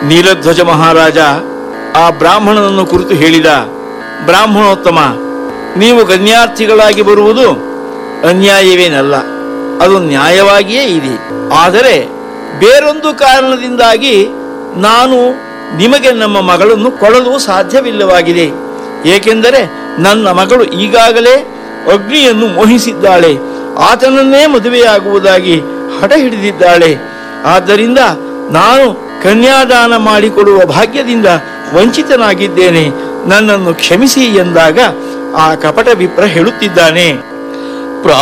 ನೀಲಧ್ವಜ ಮಹಾರಾಜ ಆ ಬ್ರಾಹ್ಮಣನನ್ನು ಕುರಿತು ಹೇಳಿದ ಬ್ರಾಹ್ಮಣೋತ್ತಮ ನೀವು ಕನ್ಯಾರ್ಥಿಗಳಾಗಿ ಬರುವುದು ಅನ್ಯಾಯವೇನಲ್ಲ ಅದು ನ್ಯಾಯವಾಗಿಯೇ ಇದೆ ಆದರೆ ಬೇರೊಂದು ಕಾರಣದಿಂದಾಗಿ ನಾನು ನಿಮಗೆ ನಮ್ಮ ಮಗಳನ್ನು ಕೊಡಲು ಸಾಧ್ಯವಿಲ್ಲವಾಗಿದೆ ಏಕೆಂದರೆ ನನ್ನ ಮಗಳು ಈಗಾಗಲೇ ಅಗ್ನಿಯನ್ನು ಮೋಹಿಸಿದ್ದಾಳೆ ಆತನನ್ನೇ ಮದುವೆಯಾಗುವುದಾಗಿ ಹಠ ಹಿಡಿದಿದ್ದಾಳೆ ಆದ್ದರಿಂದ ನಾನು ಕನ್ಯಾದಾನ ಮಾಡಿಕೊಡುವ ಭಾಗ್ಯದಿಂದ ವಂಚಿತನಾಗಿದ್ದೇನೆ ನನ್ನನ್ನು ಕ್ಷಮಿಸಿ ಎಂದಾಗ ಆ ಕಪಟ ವಿಪ್ರ ಹೇಳುತ್ತಿದ್ದಾನೆ